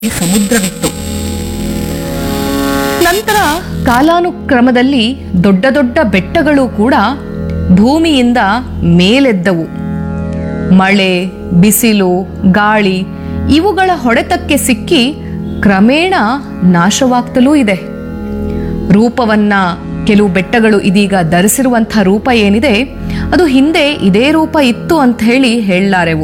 ಸಮುದ್ರವಿತ್ತು ನಂತರ ಕಾಲಾನುಕ್ರಮದಲ್ಲಿ ದೊಡ್ಡ ದೊಡ್ಡ ಬೆಟ್ಟಗಳು ಕೂಡ ಭೂಮಿಯಿಂದ ಮೇಲೆದ್ದವು ಮಳೆ ಬಿಸಿಲು ಗಾಳಿ ಇವುಗಳ ಹೊಡೆತಕ್ಕೆ ಸಿಕ್ಕಿ ಕ್ರಮೇಣ ನಾಶವಾಗ್ತಲೂ ಇದೆ ರೂಪವನ್ನ ಕೆಲವು ಬೆಟ್ಟಗಳು ಇದೀಗ ಧರಿಸಿರುವಂಥ ರೂಪ ಏನಿದೆ ಅದು ಹಿಂದೆ ಇದೇ ರೂಪ ಇತ್ತು ಅಂತ ಹೇಳಿ ಹೇಳಲಾರೆವು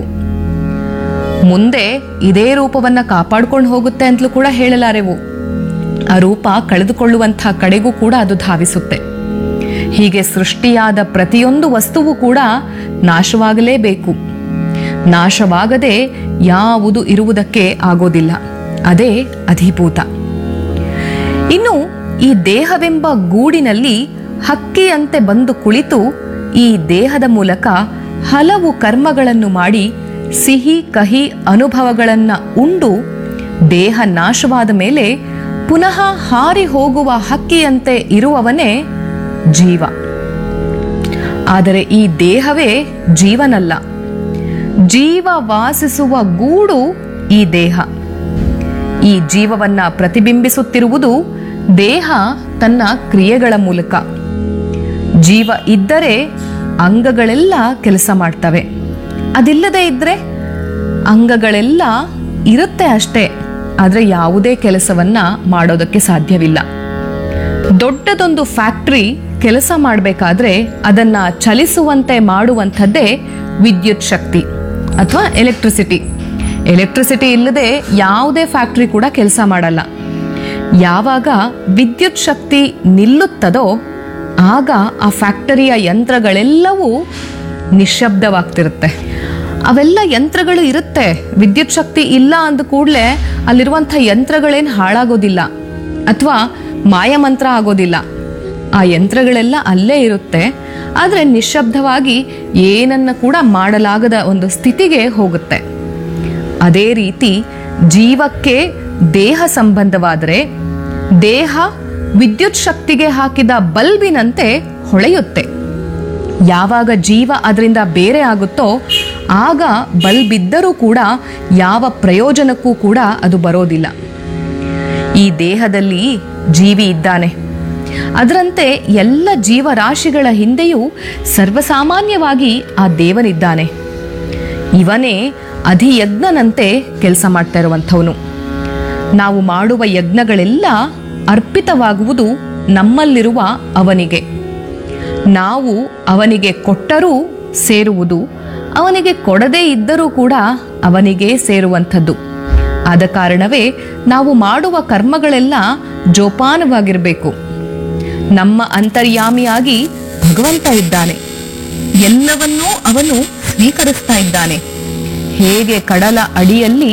ಮುಂದೆ ಇದೇ ರೂಪವನ್ನ ಕಾಪಾಡ್ಕೊಂಡು ಹೋಗುತ್ತೆ ಅಂತಲೂ ಕೂಡ ಹೇಳಲಾರೆವು ಆ ರೂಪ ಕಳೆದುಕೊಳ್ಳುವಂಥ ಕಡೆಗೂ ಕೂಡ ಅದು ಧಾವಿಸುತ್ತೆ ಹೀಗೆ ಸೃಷ್ಟಿಯಾದ ಪ್ರತಿಯೊಂದು ವಸ್ತುವು ಕೂಡ ನಾಶವಾಗಲೇಬೇಕು ನಾಶವಾಗದೆ ಯಾವುದು ಇರುವುದಕ್ಕೆ ಆಗೋದಿಲ್ಲ ಅದೇ ಅಧಿಭೂತ ಇನ್ನು ಈ ದೇಹವೆಂಬ ಗೂಡಿನಲ್ಲಿ ಹಕ್ಕಿಯಂತೆ ಬಂದು ಕುಳಿತು ಈ ದೇಹದ ಮೂಲಕ ಹಲವು ಕರ್ಮಗಳನ್ನು ಮಾಡಿ ಸಿಹಿ ಕಹಿ ಅನುಭವಗಳನ್ನ ಉಂಡು ದೇಹ ನಾಶವಾದ ಮೇಲೆ ಪುನಃ ಹಾರಿ ಹೋಗುವ ಹಕ್ಕಿಯಂತೆ ಇರುವವನೇ ಜೀವ ಆದರೆ ಈ ದೇಹವೇ ಜೀವನಲ್ಲ ಜೀವ ವಾಸಿಸುವ ಗೂಡು ಈ ದೇಹ ಈ ಜೀವವನ್ನ ಪ್ರತಿಬಿಂಬಿಸುತ್ತಿರುವುದು ದೇಹ ತನ್ನ ಕ್ರಿಯೆಗಳ ಮೂಲಕ ಜೀವ ಇದ್ದರೆ ಅಂಗಗಳೆಲ್ಲ ಕೆಲಸ ಮಾಡ್ತವೆ ಅದಿಲ್ಲದೆ ಇದ್ರೆ ಅಂಗಗಳೆಲ್ಲ ಇರುತ್ತೆ ಅಷ್ಟೇ ಆದರೆ ಯಾವುದೇ ಕೆಲಸವನ್ನ ಮಾಡೋದಕ್ಕೆ ಸಾಧ್ಯವಿಲ್ಲ ದೊಡ್ಡದೊಂದು ಫ್ಯಾಕ್ಟ್ರಿ ಕೆಲಸ ಮಾಡಬೇಕಾದ್ರೆ ಅದನ್ನ ಚಲಿಸುವಂತೆ ಮಾಡುವಂಥದ್ದೇ ವಿದ್ಯುತ್ ಶಕ್ತಿ ಅಥವಾ ಎಲೆಕ್ಟ್ರಿಸಿಟಿ ಎಲೆಕ್ಟ್ರಿಸಿಟಿ ಇಲ್ಲದೆ ಯಾವುದೇ ಫ್ಯಾಕ್ಟ್ರಿ ಕೂಡ ಕೆಲಸ ಮಾಡಲ್ಲ ಯಾವಾಗ ವಿದ್ಯುತ್ ಶಕ್ತಿ ನಿಲ್ಲುತ್ತದೋ ಆಗ ಆ ಫ್ಯಾಕ್ಟರಿಯ ಯಂತ್ರಗಳೆಲ್ಲವೂ ನಿಶ್ಶಬ್ದವಾಗ್ತಿರುತ್ತೆ ಅವೆಲ್ಲ ಯಂತ್ರಗಳು ಇರುತ್ತೆ ವಿದ್ಯುತ್ ಶಕ್ತಿ ಇಲ್ಲ ಅಂದ ಕೂಡಲೇ ಅಲ್ಲಿರುವಂಥ ಯಂತ್ರಗಳೇನು ಹಾಳಾಗೋದಿಲ್ಲ ಅಥವಾ ಮಾಯಮಂತ್ರ ಆಗೋದಿಲ್ಲ ಆ ಯಂತ್ರಗಳೆಲ್ಲ ಅಲ್ಲೇ ಇರುತ್ತೆ ಆದರೆ ನಿಶ್ಶಬ್ದವಾಗಿ ಏನನ್ನ ಕೂಡ ಮಾಡಲಾಗದ ಒಂದು ಸ್ಥಿತಿಗೆ ಹೋಗುತ್ತೆ ಅದೇ ರೀತಿ ಜೀವಕ್ಕೆ ದೇಹ ಸಂಬಂಧವಾದರೆ ದೇಹ ವಿದ್ಯುತ್ ಶಕ್ತಿಗೆ ಹಾಕಿದ ಬಲ್ಬಿನಂತೆ ಹೊಳೆಯುತ್ತೆ ಯಾವಾಗ ಜೀವ ಅದರಿಂದ ಬೇರೆ ಆಗುತ್ತೋ ಆಗ ಬಲ್ಬ್ ಇದ್ದರೂ ಕೂಡ ಯಾವ ಪ್ರಯೋಜನಕ್ಕೂ ಕೂಡ ಅದು ಬರೋದಿಲ್ಲ ಈ ದೇಹದಲ್ಲಿ ಜೀವಿ ಇದ್ದಾನೆ ಅದರಂತೆ ಎಲ್ಲ ಜೀವರಾಶಿಗಳ ಹಿಂದೆಯೂ ಸರ್ವಸಾಮಾನ್ಯವಾಗಿ ಆ ದೇವನಿದ್ದಾನೆ ಇವನೇ ಅಧಿಯಜ್ಞನಂತೆ ಕೆಲಸ ಮಾಡ್ತಾ ಇರುವಂಥವನು ನಾವು ಮಾಡುವ ಯಜ್ಞಗಳೆಲ್ಲ ಅರ್ಪಿತವಾಗುವುದು ನಮ್ಮಲ್ಲಿರುವ ಅವನಿಗೆ ನಾವು ಅವನಿಗೆ ಕೊಟ್ಟರೂ ಸೇರುವುದು ಅವನಿಗೆ ಕೊಡದೇ ಇದ್ದರೂ ಕೂಡ ಅವನಿಗೆ ಸೇರುವಂಥದ್ದು ಆದ ಕಾರಣವೇ ನಾವು ಮಾಡುವ ಕರ್ಮಗಳೆಲ್ಲ ಜೋಪಾನವಾಗಿರಬೇಕು ನಮ್ಮ ಅಂತರ್ಯಾಮಿಯಾಗಿ ಭಗವಂತ ಇದ್ದಾನೆ ಎಲ್ಲವನ್ನೂ ಅವನು ಸ್ವೀಕರಿಸ್ತಾ ಇದ್ದಾನೆ ಹೇಗೆ ಕಡಲ ಅಡಿಯಲ್ಲಿ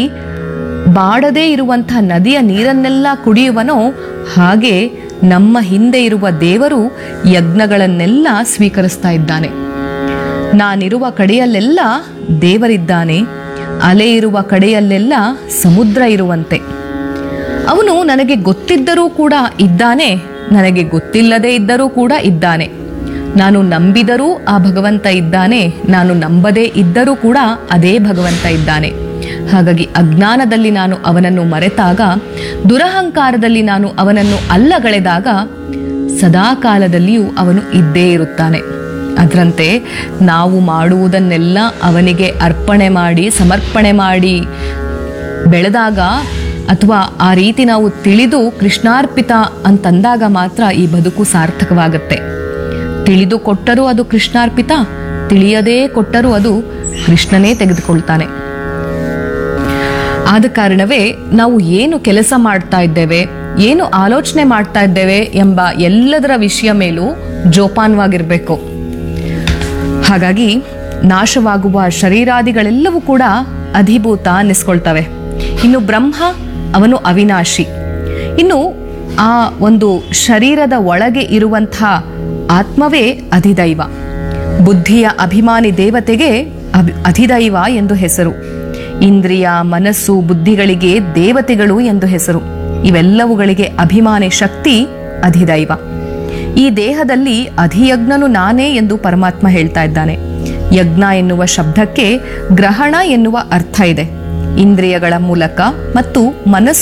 ಬಾಡದೇ ಇರುವಂಥ ನದಿಯ ನೀರನ್ನೆಲ್ಲ ಕುಡಿಯುವನೋ ಹಾಗೆ ನಮ್ಮ ಹಿಂದೆ ಇರುವ ದೇವರು ಯಜ್ಞಗಳನ್ನೆಲ್ಲ ಸ್ವೀಕರಿಸ್ತಾ ಇದ್ದಾನೆ ನಾನಿರುವ ಕಡೆಯಲ್ಲೆಲ್ಲ ದೇವರಿದ್ದಾನೆ ಅಲೆ ಇರುವ ಕಡೆಯಲ್ಲೆಲ್ಲ ಸಮುದ್ರ ಇರುವಂತೆ ಅವನು ನನಗೆ ಗೊತ್ತಿದ್ದರೂ ಕೂಡ ಇದ್ದಾನೆ ನನಗೆ ಗೊತ್ತಿಲ್ಲದೇ ಇದ್ದರೂ ಕೂಡ ಇದ್ದಾನೆ ನಾನು ನಂಬಿದರೂ ಆ ಭಗವಂತ ಇದ್ದಾನೆ ನಾನು ನಂಬದೇ ಇದ್ದರೂ ಕೂಡ ಅದೇ ಭಗವಂತ ಇದ್ದಾನೆ ಹಾಗಾಗಿ ಅಜ್ಞಾನದಲ್ಲಿ ನಾನು ಅವನನ್ನು ಮರೆತಾಗ ದುರಹಂಕಾರದಲ್ಲಿ ನಾನು ಅವನನ್ನು ಅಲ್ಲಗಳೆದಾಗ ಸದಾ ಕಾಲದಲ್ಲಿಯೂ ಅವನು ಇದ್ದೇ ಇರುತ್ತಾನೆ ಅದರಂತೆ ನಾವು ಮಾಡುವುದನ್ನೆಲ್ಲ ಅವನಿಗೆ ಅರ್ಪಣೆ ಮಾಡಿ ಸಮರ್ಪಣೆ ಮಾಡಿ ಬೆಳೆದಾಗ ಅಥವಾ ಆ ರೀತಿ ನಾವು ತಿಳಿದು ಕೃಷ್ಣಾರ್ಪಿತ ಅಂತಂದಾಗ ಮಾತ್ರ ಈ ಬದುಕು ಸಾರ್ಥಕವಾಗುತ್ತೆ ತಿಳಿದು ಕೊಟ್ಟರೂ ಅದು ಕೃಷ್ಣಾರ್ಪಿತ ತಿಳಿಯದೇ ಕೊಟ್ಟರೂ ಅದು ಕೃಷ್ಣನೇ ತೆಗೆದುಕೊಳ್ತಾನೆ ಆದ ಕಾರಣವೇ ನಾವು ಏನು ಕೆಲಸ ಮಾಡ್ತಾ ಇದ್ದೇವೆ ಏನು ಆಲೋಚನೆ ಮಾಡ್ತಾ ಇದ್ದೇವೆ ಎಂಬ ಎಲ್ಲದರ ವಿಷಯ ಮೇಲೂ ಜೋಪಾನವಾಗಿರಬೇಕು ಹಾಗಾಗಿ ನಾಶವಾಗುವ ಶರೀರಾದಿಗಳೆಲ್ಲವೂ ಕೂಡ ಅಧಿಭೂತ ಅನ್ನಿಸ್ಕೊಳ್ತವೆ ಇನ್ನು ಬ್ರಹ್ಮ ಅವನು ಅವಿನಾಶಿ ಇನ್ನು ಆ ಒಂದು ಶರೀರದ ಒಳಗೆ ಇರುವಂಥ ಆತ್ಮವೇ ಅಧಿದೈವ ಬುದ್ಧಿಯ ಅಭಿಮಾನಿ ದೇವತೆಗೆ ಅಭಿ ಅಧಿದೈವ ಎಂದು ಹೆಸರು ಇಂದ್ರಿಯ ಮನಸ್ಸು ಬುದ್ಧಿಗಳಿಗೆ ದೇವತೆಗಳು ಎಂದು ಹೆಸರು ಇವೆಲ್ಲವುಗಳಿಗೆ ಅಭಿಮಾನಿ ಶಕ್ತಿ ಅಧಿದೈವ ಈ ದೇಹದಲ್ಲಿ ಅಧಿಯಜ್ಞನು ನಾನೇ ಎಂದು ಪರಮಾತ್ಮ ಹೇಳ್ತಾ ಇದ್ದಾನೆ ಯಜ್ಞ ಎನ್ನುವ ಶಬ್ದಕ್ಕೆ ಗ್ರಹಣ ಎನ್ನುವ ಅರ್ಥ ಇದೆ ಇಂದ್ರಿಯಗಳ ಮೂಲಕ ಮತ್ತು ಮನಸ್ಸು